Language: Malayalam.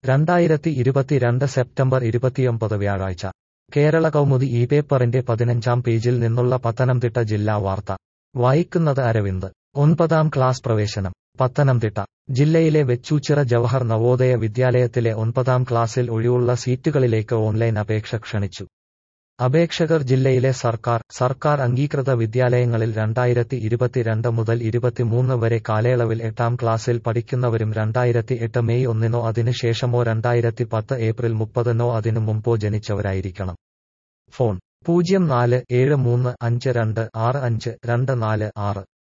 രണ്ടായിരത്തി ഇരുപത്തിരണ്ട് സെപ്റ്റംബർ ഇരുപത്തിയൊമ്പത് വ്യാഴാഴ്ച കേരള കൗമുദി ഈ പേപ്പറിന്റെ പതിനഞ്ചാം പേജിൽ നിന്നുള്ള പത്തനംതിട്ട ജില്ലാ വാർത്ത വായിക്കുന്നത് അരവിന്ദ് ഒൻപതാം ക്ലാസ് പ്രവേശനം പത്തനംതിട്ട ജില്ലയിലെ വെച്ചൂച്ചിറ ജവഹർ നവോദയ വിദ്യാലയത്തിലെ ഒൻപതാം ക്ലാസ്സിൽ ഒഴിവുള്ള സീറ്റുകളിലേക്ക് ഓൺലൈൻ അപേക്ഷ ക്ഷണിച്ചു അപേക്ഷകർ ജില്ലയിലെ സർക്കാർ സർക്കാർ അംഗീകൃത വിദ്യാലയങ്ങളിൽ രണ്ടായിരത്തി ഇരുപത്തിരണ്ട് മുതൽ ഇരുപത്തിമൂന്ന് വരെ കാലയളവിൽ എട്ടാം ക്ലാസ്സിൽ പഠിക്കുന്നവരും രണ്ടായിരത്തി എട്ട് മെയ് ഒന്നിനോ അതിനു ശേഷമോ രണ്ടായിരത്തി പത്ത് ഏപ്രിൽ മുപ്പതിനോ അതിനു മുമ്പോ ജനിച്ചവരായിരിക്കണം ഫോൺ പൂജ്യം നാല് ഏഴ് മൂന്ന് അഞ്ച് രണ്ട് ആറ് അഞ്ച് രണ്ട് നാല് ആറ്